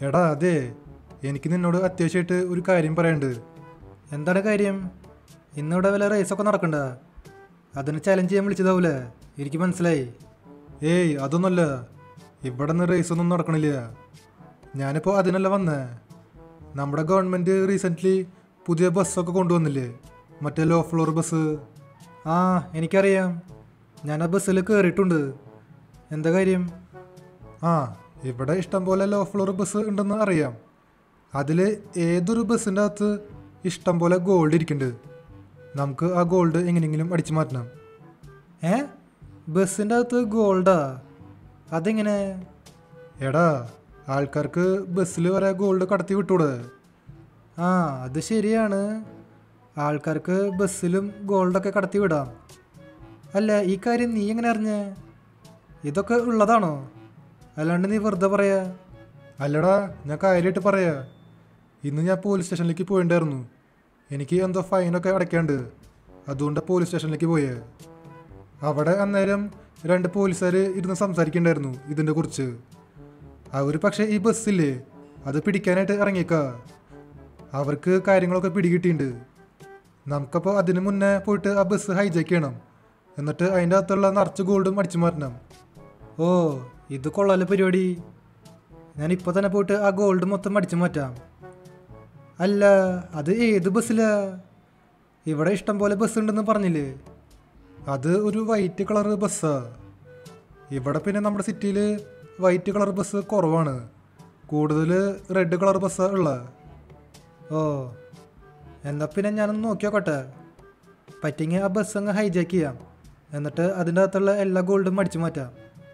എടാ അതെ എനിക്ക് നിന്നോട് അത്യാവശ്യമായിട്ട് ഒരു കാര്യം പറയാനുണ്ട് എന്താണ് കാര്യം ഇന്നിവിടെ വല്ല റേസൊക്കെ നടക്കണ്ട അതിന് ചലഞ്ച് ചെയ്യാൻ വിളിച്ചതാവൂലേ എനിക്ക് മനസ്സിലായി ഏയ് അതൊന്നുമല്ല ഇവിടെ നിന്ന് റേസൊന്നും നടക്കണില്ല ഞാനിപ്പോൾ അതിനല്ല വന്നേ നമ്മുടെ ഗവൺമെൻറ് റീസെൻ്റ്ലി പുതിയ ബസ്സൊക്കെ കൊണ്ടുവന്നില്ലേ മറ്റേ ലോ ഫ്ലോർ ബസ് ആ എനിക്കറിയാം ഞാൻ ആ ബസ്സിൽ കയറിയിട്ടുണ്ട് എന്താ കാര്യം ആ ഇവിടെ ഇഷ്ടംപോലെ ലോ ഫ്ലോർ ബസ് ഉണ്ടെന്ന് അറിയാം അതിൽ ഏതൊരു ബസ്സിൻ്റെ അകത്ത് ഇഷ്ടം പോലെ ഗോൾഡ് ഇരിക്കുന്നുണ്ട് നമുക്ക് ആ ഗോൾഡ് എങ്ങനെയെങ്കിലും അടിച്ചു മാറ്റണം ഏ ബസ്സിൻ്റെ അകത്ത് ഗോൾഡാ അതെങ്ങനെ എടാ ആൾക്കാർക്ക് ബസ്സിൽ വരെ ഗോൾഡ് കടത്തി വിട്ടൂടെ ആ അത് ശരിയാണ് ആൾക്കാർക്ക് ബസ്സിലും ഗോൾഡൊക്കെ കടത്തി വിടാം അല്ല ഈ കാര്യം നീ എങ്ങനെ അറിഞ്ഞേ ഇതൊക്കെ ഉള്ളതാണോ അല്ലാണ്ട് നീ വെറുതെ പറയാ അല്ലടാ ഞാൻ കാര്യമായിട്ട് പറയാ ഇന്ന് ഞാൻ പോലീസ് സ്റ്റേഷനിലേക്ക് പോയിണ്ടായിരുന്നു എനിക്ക് എന്തോ ഫൈനൊക്കെ അടയ്ക്കാണ്ട് അതുകൊണ്ട് പോലീസ് സ്റ്റേഷനിലേക്ക് പോയേ അവിടെ അന്നേരം രണ്ട് പോലീസുകാർ ഇരുന്ന് സംസാരിക്കണ്ടായിരുന്നു ഇതിനെ കുറിച്ച് അവർ പക്ഷേ ഈ ബസ്സില്ലേ അത് പിടിക്കാനായിട്ട് ഇറങ്ങിയേക്കാ അവർക്ക് കാര്യങ്ങളൊക്കെ പിടികിട്ടിയിട്ടുണ്ട് നമുക്കപ്പോൾ അതിന് മുന്നേ പോയിട്ട് ആ ബസ് ഹൈജാക്ക് ചെയ്യണം എന്നിട്ട് അതിൻ്റെ അകത്തുള്ള നിറച്ച് ഗോൾഡും അടിച്ചു മാറ്റണം ഓ ഇത് കൊള്ളാല പരിപാടി ഞാൻ ഇപ്പോൾ തന്നെ പോയിട്ട് ആ ഗോൾഡ് മൊത്തം അടിച്ചു മാറ്റാം അല്ല അത് ഏത് ബസ്സിലാ ഇവിടെ ഇഷ്ടം പോലെ ബസ് ഉണ്ടെന്ന് പറഞ്ഞില്ലേ അത് ഒരു വൈറ്റ് കളർ ബസ്സാ ഇവിടെ പിന്നെ നമ്മുടെ സിറ്റിയിൽ വൈറ്റ് കളർ ബസ് കുറവാണ് കൂടുതൽ റെഡ് കളർ ബസ്സാ ഉള്ളത് ഓ എന്നാ പിന്നെ ഞാനൊന്ന് നോക്കി നോക്കട്ടെ പറ്റിങ്ങി ആ ബസ് അങ്ങ് ഹൈജാക്ക് ചെയ്യാം എന്നിട്ട് അതിൻ്റെ അകത്തുള്ള എല്ലാ ഗോൾഡും അടിച്ചു മാറ്റാം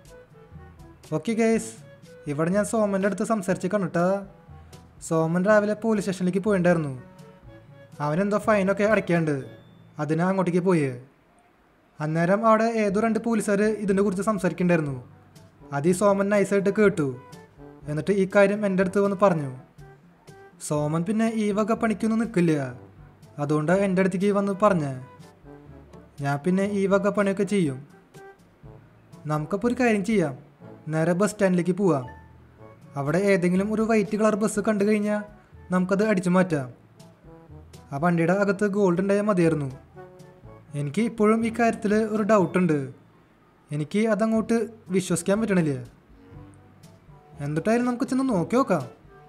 ഓക്കെ ഗൈസ് ഇവിടെ ഞാൻ സോമൻ്റെ അടുത്ത് സംസാരിച്ച് കണ്ടിട്ടാ സോമൻ രാവിലെ പോലീസ് സ്റ്റേഷനിലേക്ക് പോയിണ്ടായിരുന്നു അവനെന്തോ ഫൈനൊക്കെ അടയ്ക്കാണ്ട് അതിനാ അങ്ങോട്ടേക്ക് പോയേ അന്നേരം അവിടെ ഏതോ രണ്ട് പോലീസുകാർ ഇതിനെ കുറിച്ച് സംസാരിക്കണ്ടായിരുന്നു അത് ഈ സോമൻ നൈസായിട്ട് കേട്ടു എന്നിട്ട് ഈ കാര്യം എൻ്റെ അടുത്ത് വന്ന് പറഞ്ഞു സോമൻ പിന്നെ ഈ വക പണിക്കൊന്നും നിൽക്കില്ല അതുകൊണ്ട് എൻ്റെ അടുത്തേക്ക് വന്ന് പറഞ്ഞേ ഞാൻ പിന്നെ ഈ വക പണിയൊക്കെ ചെയ്യും നമുക്കപ്പോൾ ഒരു കാര്യം ചെയ്യാം നേരെ ബസ് സ്റ്റാൻഡിലേക്ക് പോവാം അവിടെ ഏതെങ്കിലും ഒരു വൈറ്റ് കളർ ബസ് കണ്ടു കഴിഞ്ഞാൽ നമുക്കത് അടിച്ചു മാറ്റാം ആ വണ്ടിയുടെ അകത്ത് ഗോൾഡ് ഉണ്ടായാൽ മതിയായിരുന്നു എനിക്ക് ഇപ്പോഴും ഈ കാര്യത്തിൽ ഒരു ഡൗട്ടുണ്ട് എനിക്ക് അതങ്ങോട്ട് വിശ്വസിക്കാൻ പറ്റണില്ല എന്നിട്ടായാലും നമുക്ക് ചെന്ന് നോക്കി നോക്കാം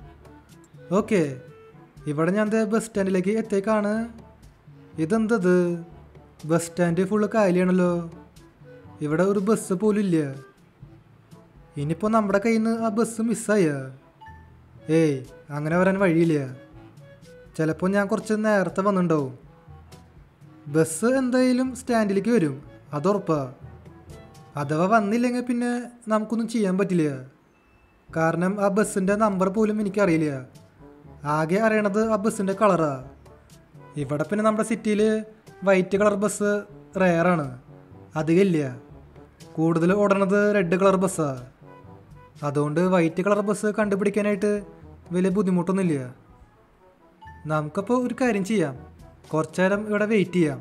ഓക്കെ ഇവിടെ ഞാൻ ദേ ബസ് സ്റ്റാൻഡിലേക്ക് എത്തിയേക്കാണ് ഇതെന്തത് ബസ് സ്റ്റാൻഡ് ഫുള്ള് കാലിയാണല്ലോ ഇവിടെ ഒരു ബസ് പോലും ഇല്ല ഇനിയിപ്പോൾ നമ്മുടെ കയ്യിൽ നിന്ന് ആ ബസ് മിസ്സായ ഏയ് അങ്ങനെ വരാൻ വഴിയില്ല ചിലപ്പോൾ ഞാൻ കുറച്ച് നേരത്തെ വന്നിട്ടുണ്ടാവും ബസ് എന്തായാലും സ്റ്റാൻഡിലേക്ക് വരും അതുറപ്പാ അഥവാ വന്നില്ലെങ്കിൽ പിന്നെ നമുക്കൊന്നും ചെയ്യാൻ പറ്റില്ല കാരണം ആ ബസ്സിൻ്റെ നമ്പർ പോലും എനിക്കറിയില്ല ആകെ അറിയണത് ആ ബസ്സിൻ്റെ കളറാ ഇവിടെ പിന്നെ നമ്മുടെ സിറ്റിയിൽ വൈറ്റ് കളർ ബസ് റെയറാണ് അധികമില്ല കൂടുതൽ ഓടണത് റെഡ് കളർ ബസ്സാണ് അതുകൊണ്ട് വൈറ്റ് കളർ ബസ് കണ്ടുപിടിക്കാനായിട്ട് വലിയ ബുദ്ധിമുട്ടൊന്നുമില്ല നമുക്കപ്പോൾ ഒരു കാര്യം ചെയ്യാം കുറച്ചു നേരം ഇവിടെ വെയിറ്റ് ചെയ്യാം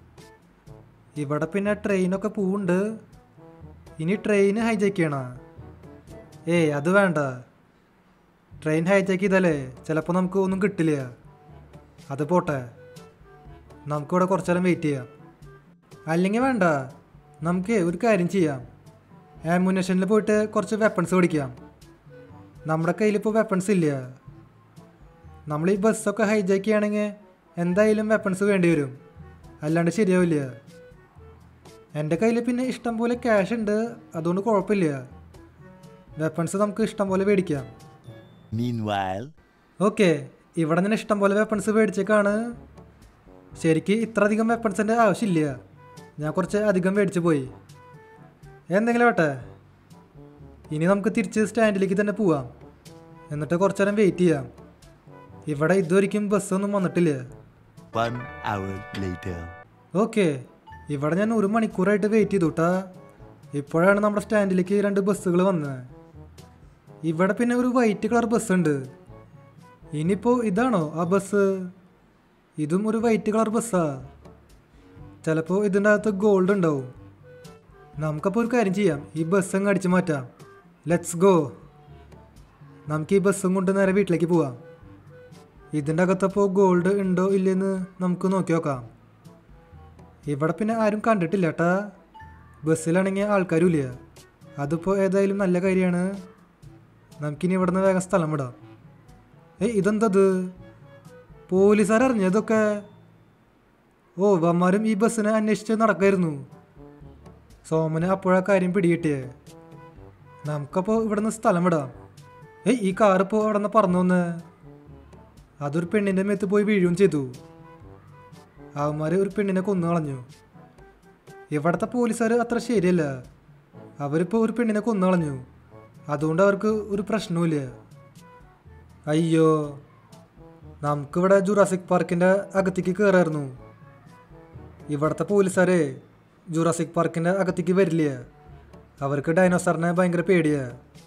ഇവിടെ പിന്നെ ട്രെയിനൊക്കെ പോവുണ്ട് ഇനി ട്രെയിൻ ഹൈജാക്ക് ചെയ്യണോ ഏയ് അത് വേണ്ട ട്രെയിൻ ഹൈജാക്ക് ചെയ്താലേ ചിലപ്പോൾ നമുക്ക് ഒന്നും കിട്ടില്ല അത് പോട്ടെ നമുക്കിവിടെ കുറച്ചു നേരം വെയിറ്റ് ചെയ്യാം അല്ലെങ്കിൽ വേണ്ട നമുക്ക് ഒരു കാര്യം ചെയ്യാം ആംബുനേഷനിൽ പോയിട്ട് കുറച്ച് വെപ്പൺസ് മേടിക്കാം നമ്മുടെ കയ്യിലിപ്പോൾ വെപ്പൺസ് ഇല്ല നമ്മൾ ഈ ബസ്സൊക്കെ ഹൈജാക്ക് ചെയ്യുകയാണെങ്കിൽ എന്തായാലും വെപ്പൺസ് വേണ്ടി വരും അല്ലാണ്ട് ശരിയാവില്ല എൻ്റെ കയ്യിൽ പിന്നെ ഇഷ്ടം പോലെ ക്യാഷ് ഉണ്ട് അതുകൊണ്ട് കുഴപ്പമില്ല വെപ്പൺസ് നമുക്ക് ഇഷ്ടം പോലെ മേടിക്കാം Meanwhile, ഓക്കെ ഇവിടെ ഞാൻ ഇഷ്ടം പോലെ വെപ്പൺസ് മേടിച്ചേക്കാണ് ശരിക്ക് ഇത്ര അധികം വെപ്പൺസിൻ്റെ ആവശ്യമില്ല ഞാൻ കുറച്ച് അധികം മേടിച്ചു പോയി എന്തെങ്കിലും ആട്ടെ ഇനി നമുക്ക് തിരിച്ച് സ്റ്റാൻഡിലേക്ക് തന്നെ പോവാം എന്നിട്ട് കുറച്ച് നേരം വെയിറ്റ് ചെയ്യാം ഇവിടെ ഇതുവരെയ്ക്കും ബസ്സൊന്നും വന്നിട്ടില്ല one hour later. ഓക്കെ ഇവിടെ ഞാൻ ഒരു മണിക്കൂറായിട്ട് വെയിറ്റ് ചെയ്തു കേട്ടാ ഇപ്പോഴാണ് നമ്മുടെ സ്റ്റാൻഡിലേക്ക് രണ്ട് ബസ്സുകൾ വന്നത് ഇവിടെ പിന്നെ ഒരു വൈറ്റ് കളർ ബസ് ഉണ്ട് ഇനിയിപ്പോൾ ഇതാണോ ആ ബസ് ഇതും ഒരു വൈറ്റ് കളർ ബസ്സാ ചിലപ്പോൾ ഇതിൻ്റെ അകത്ത് ഗോൾഡ് ഉണ്ടാവും നമുക്കപ്പോൾ ഒരു കാര്യം ചെയ്യാം ഈ ബസ് അങ്ങ് അടിച്ചു മാറ്റാം ലെറ്റ്സ് ഗോ നമുക്ക് ഈ ബസ്സും കൊണ്ട് നേരെ വീട്ടിലേക്ക് പോവാം ഇതിൻ്റെ അകത്തപ്പോൾ ഗോൾഡ് ഉണ്ടോ ഇല്ലെന്ന് നമുക്ക് നോക്കി നോക്കാം ഇവിടെ പിന്നെ ആരും കണ്ടിട്ടില്ല ഏട്ടാ ബസ്സിലാണെങ്കിൽ ആൾക്കാരും ഇല്ല അതിപ്പോൾ ഏതായാലും നല്ല കാര്യമാണ് നമുക്കിനി ഇവിടെ നിന്ന് വേഗം സ്ഥലം വിടാം ഏയ് ഇതെന്തത് പോലീസുകാർ അറിഞ്ഞതൊക്കെ ഓ ഇവന്മാരും ഈ ബസ്സിനെ അന്വേഷിച്ച് നടക്കായിരുന്നു സോമന് അപ്പോഴാ കാര്യം പിടികിട്ടിയേ നമുക്കപ്പോൾ ഇവിടെ നിന്ന് സ്ഥലം വിടാം ഏയ് ഈ കാറിപ്പോൾ അവിടെ നിന്ന് പറന്നു വന്ന് അതൊരു പെണ്ണിൻ്റെ മേത്ത് പോയി വീഴുകയും ചെയ്തു അവന്മാർ ഒരു പെണ്ണിനെ കൊന്നു കളഞ്ഞു ഇവിടുത്തെ പോലീസുകാർ അത്ര ശരിയല്ല അവരിപ്പോൾ ഒരു പെണ്ണിനെ കൊന്നു കളഞ്ഞു അതുകൊണ്ട് അവർക്ക് ഒരു പ്രശ്നവുമില്ല അയ്യോ നമുക്കിവിടെ ജുറാസിക് പാർക്കിൻ്റെ അകത്തേക്ക് കയറായിരുന്നു ഇവിടുത്തെ പോലീസുകാരെ ജുറാസിക് പാർക്കിൻ്റെ അകത്തേക്ക് വരില്ല അവർക്ക് ഡൈനോസറിനെ ഭയങ്കര പേടിയാ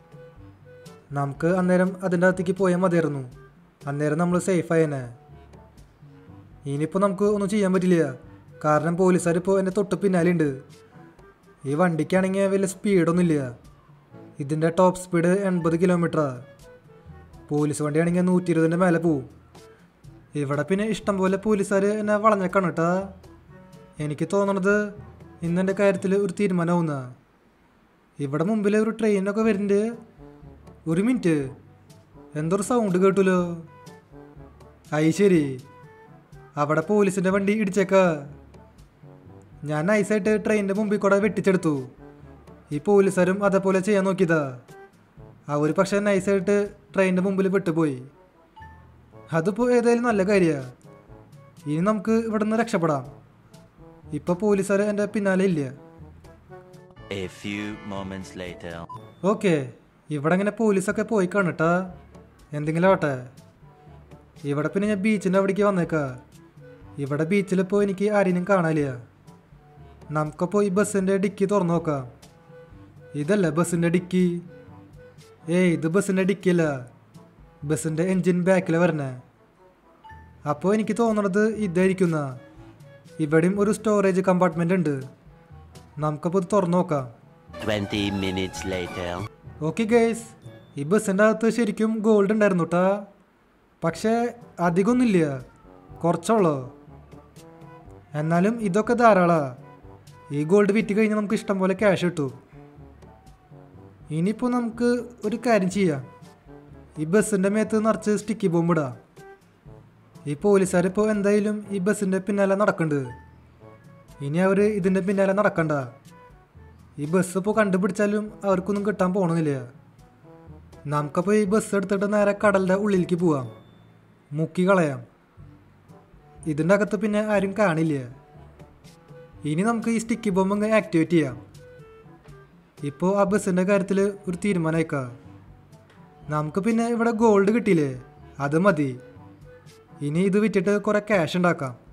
നമുക്ക് അന്നേരം അതിൻ്റെ അകത്തേക്ക് പോയാൽ മതിയായിരുന്നു അന്നേരം നമ്മൾ സേഫായേനെ ഇനിയിപ്പോൾ നമുക്ക് ഒന്നും ചെയ്യാൻ പറ്റില്ല കാരണം പോലീസുകാർ ഇപ്പോൾ എൻ്റെ തൊട്ട് പിന്നാലെ ഉണ്ട് ഈ വണ്ടിക്കാണെങ്കിൽ വലിയ സ്പീഡൊന്നുമില്ല ഇതിൻ്റെ ടോപ്പ് സ്പീഡ് എൺപത് കിലോമീറ്ററാണ് പോലീസ് വണ്ടിയാണെങ്കിൽ നൂറ്റി ഇരുപതിൻ്റെ മേലെ പോവും ഇവിടെ പിന്നെ ഇഷ്ടം പോലെ പോലീസുകാർ എന്നെ വളഞ്ഞേക്കാണ് കേട്ടാ എനിക്ക് തോന്നണത് ഇന്നെൻ്റെ കാര്യത്തിൽ ഒരു തീരുമാനമാവുന്ന ഇവിടെ മുമ്പിൽ ഒരു ട്രെയിനൊക്കെ വരുന്നുണ്ട് ഒരു മിനിറ്റ് എന്തൊരു സൗണ്ട് കേട്ടുല്ലോ അയ് ശരി അവിടെ പോലീസിൻ്റെ വണ്ടി ഇടിച്ചേക്ക ഞാൻ നൈസായിട്ട് ട്രെയിനിൻ്റെ മുമ്പിൽ കൂടെ വെട്ടിച്ചെടുത്തു ഈ പോലീസുകാരും അതേപോലെ ചെയ്യാൻ നോക്കിയതാ അവർ പക്ഷേ നൈസായിട്ട് ട്രെയിനിൻ്റെ മുമ്പിൽ പെട്ടുപോയി അതിപ്പോൾ ഏതായാലും നല്ല കാര്യമാണ് ഇനി നമുക്ക് ഇവിടെ നിന്ന് രക്ഷപ്പെടാം ഇപ്പോൾ പോലീസുകാർ എൻ്റെ പിന്നാലെ ഇല്ല A few moments later. Okay ഇവിടെ ഇങ്ങനെ പോലീസൊക്കെ പോയി കാണട്ടാ എന്തെങ്കിലും ആവട്ടെ ഇവിടെ പിന്നെ ഞാൻ ബീച്ചിൻ്റെ അവിടേക്ക് വന്നേക്കാ ഇവിടെ ബീച്ചിലിപ്പോൾ എനിക്ക് ആരെയും കാണാനില്ല നമുക്കപ്പോൾ ഈ ബസ്സിൻ്റെ ഡിക്കി തുറന്നു നോക്കാം ഇതല്ല ബസ്സിൻ്റെ ഡിക്കി ഏയ് ഇത് ബസ്സിൻ്റെ ഡിക്കിയല്ല ബസ്സിൻ്റെ എൻജിൻ ബാക്കിൽ വരണേ അപ്പോൾ എനിക്ക് തോന്നണത് ഇതായിരിക്കുന്ന ഇവിടെയും ഒരു സ്റ്റോറേജ് കമ്പാർട്ട്മെൻ്റ് ഉണ്ട് നമുക്കപ്പോൾ ഇത് തുറന്നു നോക്കാം 20 minutes later. ഓക്കെ ഗൈസ് ഈ ബസ്സിൻ്റെ അകത്ത് ശരിക്കും ഗോൾഡ് ഉണ്ടായിരുന്നു കേട്ടാ പക്ഷേ അധികമൊന്നുമില്ല കുറച്ചുള്ളൂ എന്നാലും ഇതൊക്കെ ധാരാളാ ഈ ഗോൾഡ് വിറ്റ് കഴിഞ്ഞാൽ നമുക്ക് ഇഷ്ടം പോലെ ക്യാഷ് കിട്ടും ഇനിയിപ്പോൾ നമുക്ക് ഒരു കാര്യം ചെയ്യാം ഈ ബസ്സിൻ്റെ മേത്ത് നിറച്ച് സ്റ്റിക്കി ബോംബ് ഇടാം ഈ പോലീസുകാരിപ്പോൾ എന്തായാലും ഈ ബസ്സിൻ്റെ പിന്നാലെ നടക്കുന്നുണ്ട് ഇനി അവർ ഇതിൻ്റെ പിന്നാലെ നടക്കണ്ട ഈ ബസ് ഇപ്പോൾ കണ്ടുപിടിച്ചാലും അവർക്കൊന്നും കിട്ടാൻ പോകണമെന്നില്ല നമുക്കപ്പോൾ ഈ ബസ് എടുത്തിട്ട് നേരെ കടലിൻ്റെ ഉള്ളിലേക്ക് പോവാം മുക്കി കളയാം ഇതിൻ്റെ അകത്ത് പിന്നെ ആരും കാണില്ല ഇനി നമുക്ക് ഈ സ്റ്റിക്കി ബോംബ് അങ്ങ് ആക്ടിവേറ്റ് ചെയ്യാം ഇപ്പോൾ ആ ബസ്സിൻ്റെ കാര്യത്തിൽ ഒരു തീരുമാനമായിക്കാം നമുക്ക് പിന്നെ ഇവിടെ ഗോൾഡ് കിട്ടിയില്ലേ അത് മതി ഇനി ഇത് വിറ്റിട്ട് കുറേ ക്യാഷ് ഉണ്ടാക്കാം